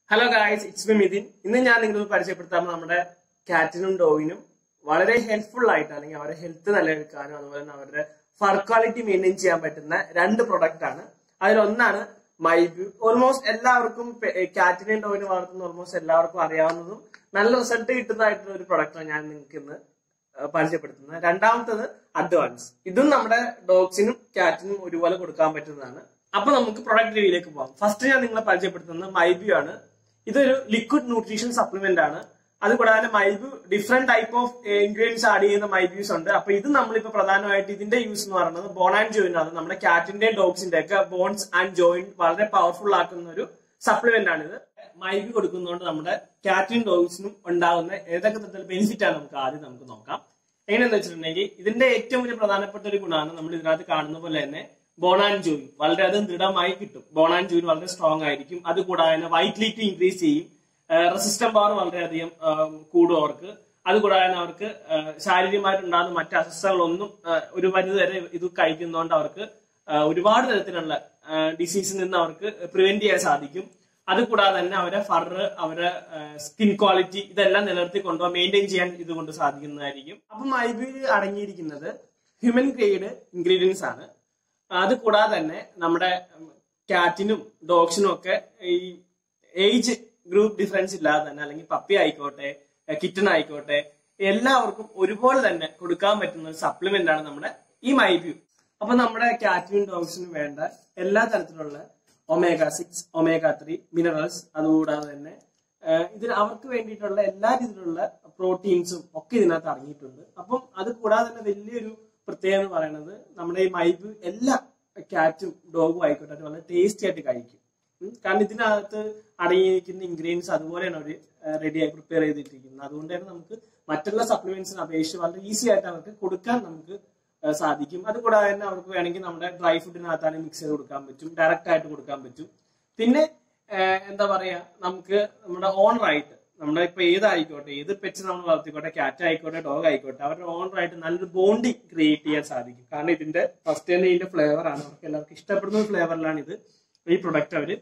Hello guys it's me Mithin ഇന്ന് ഞാൻ നിങ്ങൾക്ക് പരിചയപ്പെടുത്താൻ നമ്മുടെ കാറ്റിനും ഡോഗിനും വളരെ ഹെൽപ്ഫുൾ ആയിട്ട് അല്ലെങ്കിൽ അവരുടെ ഹെൽത്ത് നിലനിൽക്കാനും അതുപോലെ തന്നെ അവരുടെ ഫർ ക്വാളിറ്റി മെയിൻറ്റെയിൻ ചെയ്യാൻ പറ്റുന്ന രണ്ട് പ്രൊഡക്റ്റ് ആണ് അതിലൊന്നാണ് മൈബ്യൂ ഓൾമോസ്റ്റ് എല്ലാവർക്കും കാറ്റിനെയും ഡോഗിനെ വളർത്തുന്ന ഓൾമോസ്റ്റ് എല്ലാവർക്കും അറിയാവുന്നതും നല്ല റിസൾട്ട് കിട്ടുന്നതായിട്ടുള്ള ഒരു പ്രൊഡക്റ്റാണ് ഞാൻ നിങ്ങൾക്ക് ഇന്ന് ഏഹ് പരിചയപ്പെടുത്തുന്നത് രണ്ടാമത്തത് അഡ്വാൻസ് ഇതും നമ്മുടെ ഡോഗ്സിനും കാറ്റിനും ഒരുപോലെ കൊടുക്കാൻ പറ്റുന്നതാണ് അപ്പൊ നമുക്ക് പ്രൊഡക്റ്റ് റിവ്യൂലേക്ക് പോകാം ഫസ്റ്റ് ഞാൻ നിങ്ങളെ പരിചയപ്പെടുത്തുന്നത് മൈബ്യൂ ആണ് ഇതൊരു ലിക്വിഡ് ന്യൂട്രീഷൻ സപ്ലിമെന്റ് ആണ് അത് കൂടാതെ മൈബ്യൂ different type of ingredients add ചെയ്യുന്ന മൈബ്യൂസ് ഉണ്ട് അപ്പൊ ഇത് നമ്മളിപ്പോ പ്രധാനമായിട്ട് ഇതിന്റെ യൂസ് എന്ന് പറയുന്നത് ബോൺ ആൻഡ് ജോയിൻ ആണ് നമ്മുടെ കാറ്റിന്റെയും ഡോഗ്സിന്റെ ഒക്കെ ബോൺസ് ആൻഡ് ജോയിൻ വളരെ പവർഫുൾ ആക്കുന്ന ഒരു സപ്ലിമെന്റ് ആണ് ഇത് മൈബി കൊടുക്കുന്നതുകൊണ്ട് നമ്മുടെ കാറ്റിനും ഡോഗ്സിനും ഉണ്ടാകുന്ന ഏതൊക്കെ തരത്തിലുള്ള ബെനിഫിറ്റ് ആണ് നമുക്ക് ആദ്യം നമുക്ക് നോക്കാം എങ്ങനെയാന്ന് വെച്ചിട്ടുണ്ടെങ്കിൽ ഇതിന്റെ ഏറ്റവും വലിയ പ്രധാനപ്പെട്ട ഒരു ഗുണമാണ് നമ്മൾ ഇതിനകത്ത് കാണുന്ന പോലെ തന്നെ ബോൺ ആൻഡ് ജോയിൻ വളരെയധികം ദൃഢമായി കിട്ടും ബോൺ ആൻഡ് ജോയിൻ വളരെ സ്ട്രോങ് ആയിരിക്കും അത് കൂടാതെ തന്നെ വൈറ്റ്ലിറ്റി ഇൻക്രീസ് ചെയ്യും റെസിസ്റ്റന്റ് പവർ വളരെയധികം ആ, കൂടും അവർക്ക് അത് കൂടാതെ തന്നെ അവർക്ക് ആ, ശാരീരികമായിട്ടുണ്ടാകുന്ന മറ്റ് അസ്വസ്ഥതകളൊന്നും ആ, ഒരു പരിധി വരെ ഇത് കഴിക്കുന്നതുകൊണ്ട് അവർക്ക് ആ, ഒരുപാട് തരത്തിലുള്ള ഡിസീസിൽ നിന്ന് അവർക്ക് പ്രിവെന്റ് ചെയ്യാൻ സാധിക്കും അത് കൂടാതെ തന്നെ അവരെ ഫറ് അവരെ സ്കിൻ ക്വാളിറ്റി ഇതെല്ലാം നിലനിർത്തി കൊണ്ടുപോകാൻ മെയിൻറ്റെയിൻ ചെയ്യാൻ ഇതുകൊണ്ട് സാധിക്കുന്നതായിരിക്കും അപ്പം ഐബിയിൽ അടങ്ങിയിരിക്കുന്നത് ഹ്യൂമൻ ഗ്രേഡ് ഇൻഗ്രീഡിയൻസ് ആണ് അത് കൂടാതെ തന്നെ നമ്മുടെ കാറ്റിനും ഡോഗ്സിനും ഒക്കെ ഈ ഏജ് ഗ്രൂപ്പ് ഡിഫറൻസ് ഇല്ലാതെ തന്നെ അല്ലെങ്കിൽ പപ്പി ആയിക്കോട്ടെ കിറ്റൺ ആയിക്കോട്ടെ എല്ലാവർക്കും ഒരുപോലെ തന്നെ കൊടുക്കാൻ പറ്റുന്ന ഒരു സപ്ലിമെന്റ് ആണ് നമ്മുടെ ഈ മൈബ്യൂ അപ്പൊ നമ്മുടെ കാറ്റിനും ഡോഗ്സിനും വേണ്ട എല്ലാ തരത്തിലുള്ള omega six omega three minerals അതുകൂടാതെ തന്നെ ഏഹ് ഇതിൽ അവർക്ക് വേണ്ടിയിട്ടുള്ള എല്ലാ രീതിയിലുള്ള പ്രോട്ടീൻസും ഒക്കെ ഇതിനകത്ത് അടങ്ങിയിട്ടുണ്ട് അപ്പം അത് കൂടാതെ തന്നെ വലിയൊരു പ്രത്യേകത എന്ന് പറയുന്നത് നമ്മുടെ ഈ മൈബ് എല്ലാ കാറ്റും ഡോഗും ആയിക്കോട്ടെ അത് വളരെ ടേസ്റ്റി ആയിട്ട് കഴിക്കും ഉം. കാരണം ഇതിനകത്ത് അടങ്ങിയിരിക്കുന്ന ഇൻഗ്രീഡിയൻസ് അതുപോലെയാണ് അവർ റെഡിയായി പ്രിപ്പയർ ചെയ്തിട്ടിരിക്കുന്നത് അതുകൊണ്ട് തന്നെ നമുക്ക് മറ്റുള്ള സപ്ലിമെന്റ്സിന് അപേക്ഷിച്ച് വളരെ ഈസി ആയിട്ട് അവർക്ക് കൊടുക്കാൻ നമുക്ക് ഏഹ് സാധിക്കും അത് കൂടാതെ തന്നെ അവർക്ക് വേണമെങ്കിൽ നമ്മുടെ ഡ്രൈ ഫുഡിനകത്താണ് മിക്സ് ചെയ്ത് കൊടുക്കാൻ പറ്റും ഡയറക്റ്റ് ആയിട്ട് കൊടുക്കാൻ പറ്റും പിന്നെ ഏഹ് എന്താ പറയാ നമുക്ക് നമ്മുടെ ഓൺ റൈറ്റ് നമ്മുടെ ഇപ്പൊ ഏതായിക്കോട്ടെ ഏത് പെറ്റ്സ് നമ്മൾ വളർത്തിക്കോട്ടെ കാറ്റ് ആയിക്കോട്ടെ ഡോഗ് ആയിക്കോട്ടെ അവരുടെ ഓൺ റൈറ്റ് നല്ലൊരു ബോണ്ടിങ് ക്രിയേറ്റ് ചെയ്യാൻ സാധിക്കും കാരണം ഇതിന്റെ ഫസ്റ്റ് തന്നെ ഇതിന്റെ ഫ്ലേവർ ആണ് അവർക്ക് എല്ലാവർക്കും ഇഷ്ടപ്പെടുന്ന ഒരു ഫ്ലേവറിലാണ് ഇത് ഈ പ്രൊഡക്റ്റ് അവര്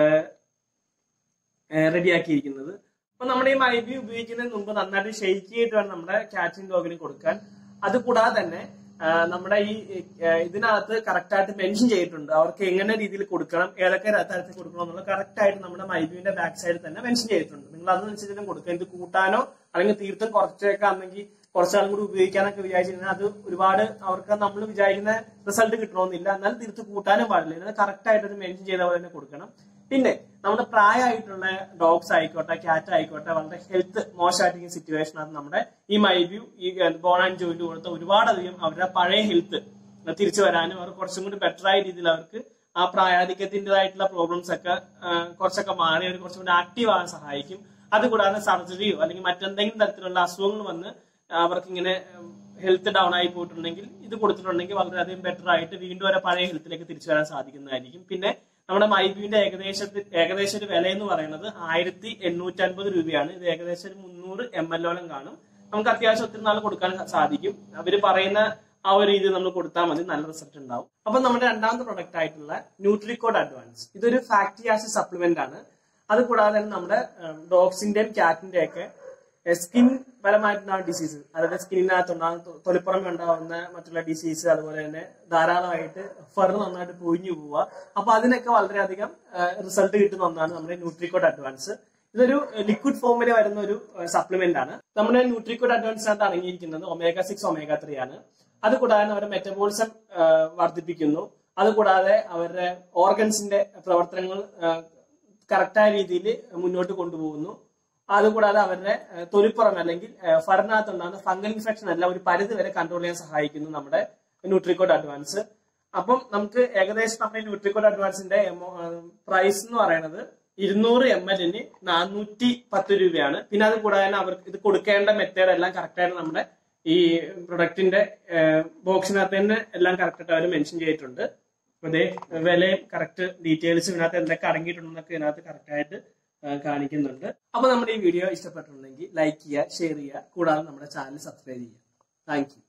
റെഡിയാക്കിയിരിക്കുന്നത് അപ്പൊ നമ്മുടെ ഈ മൈബി ഉപയോഗിക്കുന്നതിന് മുമ്പ് നന്നായിട്ട് ഷെയ്ക്ക് ചെയ്തിട്ട് വേണം നമ്മുടെ കാറ്റിൻ ഡോഗിന് കൊടുക്കാൻ അത് കൂടാതെ തന്നെ ആ, നമ്മുടെ ഈ ആ, ഇതിനകത്ത് കറക്റ്റ് ആയിട്ട് മെൻഷൻ ചെയ്തിട്ടുണ്ട് അവർക്ക് എങ്ങനെ രീതിയിൽ കൊടുക്കണം ഏതൊക്കെ തരത്തിൽ കൊടുക്കണം എന്നുള്ള കറക്റ്റ് ആയിട്ട് നമ്മുടെ മൈബിന്റെ ബാക്ക് സൈഡിൽ തന്നെ മെൻഷൻ ചെയ്തിട്ടുണ്ട് നിങ്ങൾ അതനുസരിച്ച് കൊടുക്കുക ഇത് കൂട്ടാനോ അല്ലെങ്കിൽ തീർത്തും കുറച്ചൊക്കെ ആണെങ്കിൽ കുറച്ചാളും കൂടി ഉപയോഗിക്കാനൊക്കെ വിചാരിച്ചു കഴിഞ്ഞാൽ അത് ഒരുപാട് അവർക്ക് നമ്മൾ വിചാരിക്കുന്ന റിസൾട്ട് കിട്ടണമെന്നില്ല എന്നാൽ തീർത്ത് കൂട്ടാനും പാടില്ല ഇതിന് കറക്റ്റ് ആയിട്ട് അത് മെൻഷൻ ചെയ്ത പോലെ തന്നെ കൊടുക്കണം പിന്നെ നമ്മുടെ പ്രായമായിട്ടുള്ള ഡോഗ്സ് ആയിക്കോട്ടെ ക്യാറ്റ് ആയിക്കോട്ടെ വളരെ ഹെൽത്ത് മോശമായിട്ടിരിക്കുന്ന സിറ്റുവേഷൻ അത് നമ്മുടെ ഈ മൈബ്യൂ ഈ ബോൺ ആൻഡ് ജോയിന്റ് കൊടുത്ത ഒരുപാടധികം അവരുടെ പഴയ ഹെൽത്ത് തിരിച്ചു വരാനും അവർ കുറച്ചും കൂടി ബെറ്റർ ആയ രീതിയിൽ അവർക്ക് ആ പ്രായാധിക്യത്തിൻ്റെതായിട്ടുള്ള പ്രോബ്ലംസ് ഒക്കെ ആ, കുറച്ചൊക്കെ മാറി അവർ കുറച്ചും കൂടി ആക്റ്റീവ് ആകാൻ സഹായിക്കും അതുകൂടാതെ സർജറിയോ അല്ലെങ്കിൽ മറ്റെന്തെങ്കിലും തരത്തിലുള്ള അസുഖങ്ങൾ വന്ന് അവർക്ക് ഇങ്ങനെ ഹെൽത്ത് ഡൗൺ ആയി പോയിട്ടുണ്ടെങ്കിൽ ഇത് കൊടുത്തിട്ടുണ്ടെങ്കിൽ വളരെയധികം ബെറ്റർ ആയിട്ട് വീണ്ടും വരെ പഴയ ഹെൽത്തിലേക്ക് തിരിച്ചു വരാൻ സാധിക്കുന്നതായിരിക്കും പിന്നെ നമ്മുടെ മൈബിന്റെ ഏകദേശത്തിൽ ഏകദേശം ഒരു വില എന്ന് പറയുന്നത് ആയിരത്തി എണ്ണൂറ്റി അൻപത് രൂപയാണ് ഇത് ഏകദേശം ഒരു മുന്നൂറ് എം എൽ ഓളം കാണും നമുക്ക് അത്യാവശ്യം ഒത്തിരി നാൾ കൊടുക്കാൻ സാധിക്കും അവര് പറയുന്ന ആ ഒരു രീതി നമ്മൾ കൊടുത്താൽ മതി നല്ല റിസൾട്ട് ഉണ്ടാവും അപ്പൊ നമ്മുടെ രണ്ടാമത്തെ പ്രൊഡക്റ്റ് ആയിട്ടുള്ള ന്യൂട്രിക്കോഡ് അഡ്വാൻസ് ഇതൊരു ഫാക്ടറി ആസിഡ് സപ്ലിമെന്റ് ആണ് അത് കൂടാതെ തന്നെ നമ്മുടെ ഡോഗ്സിന്റെയും കാറ്റിന്റെയും ഒക്കെ സ്കിൻ പരമായിട്ടുണ്ടാകുന്ന ഡിസീസ് അതായത് സ്കിന്നിനകത്തുണ്ടാകുന്ന തൊലിപ്പുറമെ ഉണ്ടാകുന്ന മറ്റുള്ള ഡിസീസ് അതുപോലെ തന്നെ ധാരാളമായിട്ട് ഫർ നന്നായിട്ട് പൊഴിഞ്ഞു പോവുക അപ്പൊ അതിനൊക്കെ വളരെയധികം റിസൾട്ട് കിട്ടുന്ന ഒന്നാണ് നമ്മുടെ ന്യൂട്രിക്കോഡ് അഡ്വാൻസ് ഇതൊരു ലിക്വിഡ് ഫോമിൽ വരുന്ന ഒരു സപ്ലിമെന്റ് ആണ് നമ്മുടെ ന്യൂട്രിക്കോഡ് അഡ്വാൻസിനകത്ത് അടങ്ങിയിരിക്കുന്നത് ഒമേഗ സിക്സ് ഒമേഗ ത്രീ ആണ് അത് കൂടാതെ അവരുടെ മെറ്റബോളിസം വർദ്ധിപ്പിക്കുന്നു അതുകൂടാതെ അവരുടെ ഓർഗൻസിന്റെ പ്രവർത്തനങ്ങൾ കറക്റ്റായ രീതിയിൽ മുന്നോട്ട് കൊണ്ടുപോകുന്നു അതുകൂടാതെ അവരുടെ ഏഹ്, തൊലിപ്പുറം അല്ലെങ്കിൽ ഏഹ്, ഫറിനകത്തുണ്ടാകുന്ന ഫംഗൽ ഇൻഫെക്ഷൻ എല്ലാം ഒരു പരിധി വരെ കൺട്രോൾ ചെയ്യാൻ സഹായിക്കുന്നു നമ്മുടെ ന്യൂട്രിക്കോഡ് അഡ്വാൻസ് അപ്പം നമുക്ക് ഏകദേശം നമ്മുടെ ന്യൂട്രിക്കോഡ് അഡ്വാൻസിന്റെ പ്രൈസ് എന്ന് പറയുന്നത് ഇരുന്നൂറ് എം എല്ലിന് നാനൂറ്റി പത്ത് രൂപയാണ് പിന്നെ അത് കൂടാതെ തന്നെ അവർക്ക് ഇത് കൊടുക്കേണ്ട മെത്തേഡ് എല്ലാം കറക്റ്റായിട്ട് നമ്മുടെ ഈ പ്രൊഡക്റ്റിന്റെ ബോക്സിനകത്ത് തന്നെ എല്ലാം കറക്റ്റായിട്ട് അവർ മെൻഷൻ ചെയ്തിട്ടുണ്ട് അപ്പൊ അതേ വിലയും കറക്റ്റ് ഡീറ്റെയിൽസ് ഇതിനകത്ത് എന്തൊക്കെ അടങ്ങിയിട്ടുണ്ടെന്നൊക്കെ ഇതിനകത്ത് കറക്റ്റായിട്ട് കാണിക്കുന്നുണ്ട് അപ്പൊ നമ്മുടെ ഈ വീഡിയോ ഇഷ്ടപ്പെട്ടിട്ടുണ്ടെങ്കിൽ ലൈക്ക് ചെയ്യുക ഷെയർ ചെയ്യുക കൂടാതെ നമ്മുടെ ചാനൽ സബ്സ്ക്രൈബ് ചെയ്യുക താങ്ക് യു